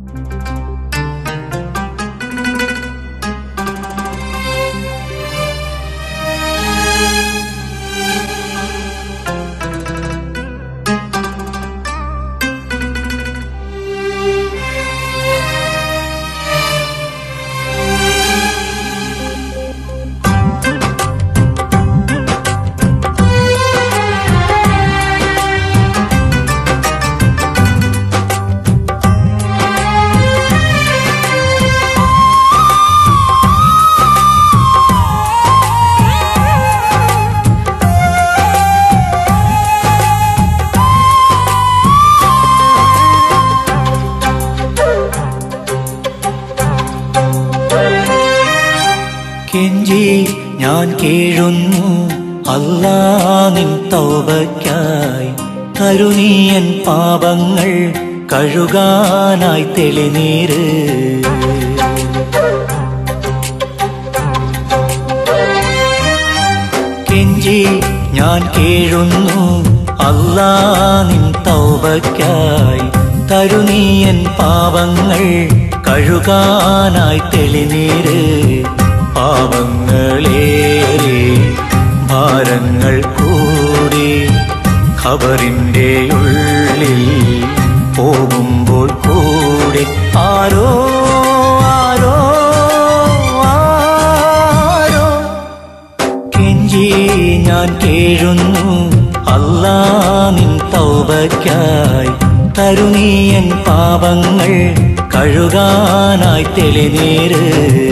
കെഞ്ചി ഞാൻ കീഴുന്നു അല്ലാ നിൻ തൗബയ്ക്കായി കരുനീയൻ പാപങ്ങൾ കഴുകാനായി തെളിനീര് കെഞ്ചി ഞാൻ കീഴുന്നു അല്ലാ നിൻ തൗബയ്ക്കായി തരുനീയൻ പാവങ്ങൾ കഴുകാനായി തെളിനീര് പാവങ്ങളേറെ ഭാരങ്ങൾ കൂടി ഖബറിന്റെ ഉള്ളിൽ പോകുമ്പോൾ കൂടെ ആരോ ആരോ ആരോ കെഞ്ചി ഞാൻ കേഴുന്നു അല്ലാ നിൻ തൗബയ്ക്കായി തരുനീയൻ പാപങ്ങൾ കഴുകാനായി തെളിനീര്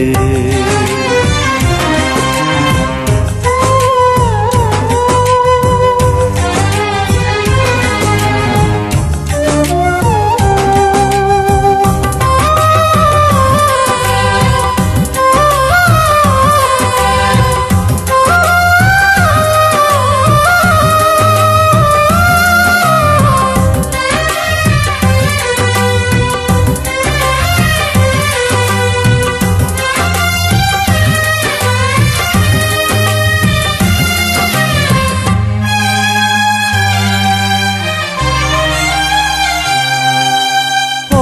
ഓ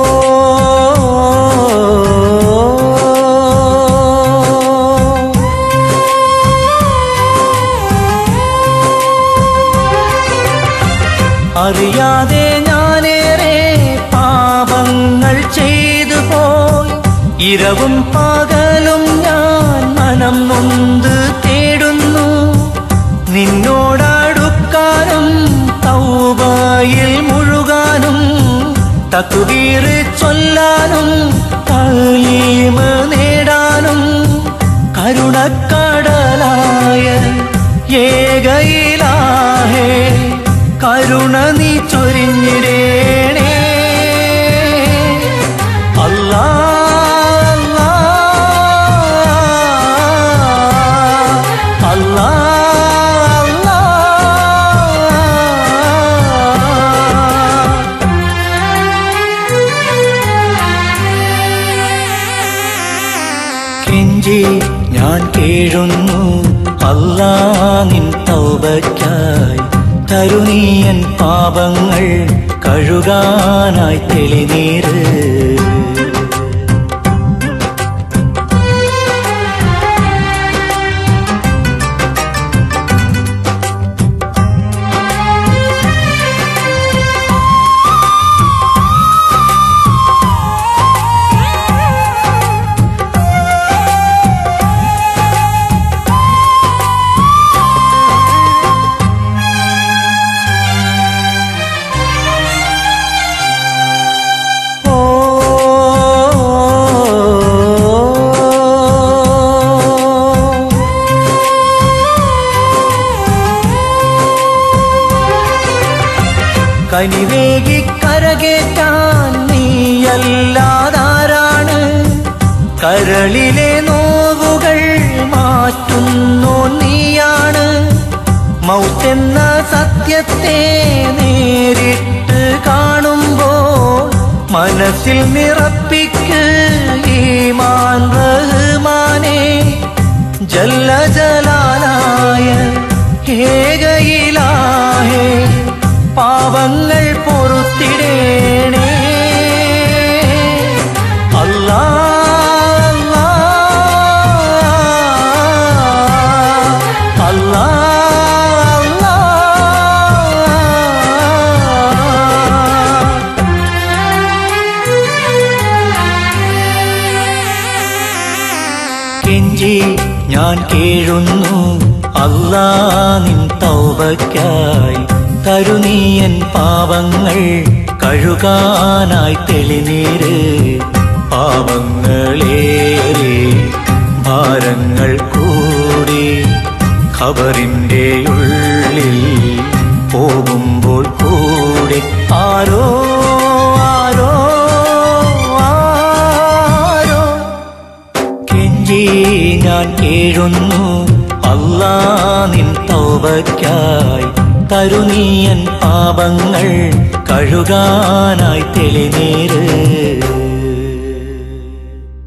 അറിയാതെ ഞാനേറെ പാപങ്ങൾ ചെയ്തു പോയി ഇരവും പകലും ഞാൻ മനം നൊന്ത് തേടുന്നു നിന്നോടടുക്കാനും തൗബയിൽ മുഴുകാനും തക്കുവീറ് ചൊല്ലാനും തലീമ് നേടാനും കരുണക്കടലായ ഏകയിലാഹേ കരുണ നീ ചൊരിഞ്ഞിടേണേ അല്ലാ അല്ലാ അല്ലാ അല്ലാ കെഞ്ചി ഞാൻ കേഴുന്നു അല്ലാ നിൻ തൗബയ്ക്കായി തരുനീയൻ പാപങ്ങൾ കഴുകാനായി തെളിനീര് ഓ കനിവേകി കരകേറ്റാൻ നീയല്ലാതാരാണ് കരളിലെ നോവുകൾ മാറ്റുന്നു നീയാണ് മൗത്തെന്ന സത്യത്തെ നേരിട്ട് കാണുമ്പോൾ മനസ്സിൽ നിറപ്പിക്ക് ഈമാൻ റഹ്മാനെ ജല്ല ജലാലായ ഏകയിലാഹേ പാവങ്ങൾ പൊറുത്തിടേണേ കെഞ്ചി ഞാൻ കേഴുന്നു അല്ലാ നിൻ തൗബയ്ക്കായി തരുനീയൻ പാവങ്ങൾ കഴുകാനായി തെളിനീര് പാവങ്ങളേറെ ഭാരങ്ങൾ കൂടി ഖബറിന്റെ ഉള്ളിൽ പോകുമ്പോൾ കൂടെ ആരോ ആരോ ആരോ കെഞ്ചി ഞാൻ കേഴുന്നു അല്ലാ നിൻ തൗബയ്ക്കായി തരുനീയൻ പാപങ്ങൾ കഴുകാനായി തെളിനീര്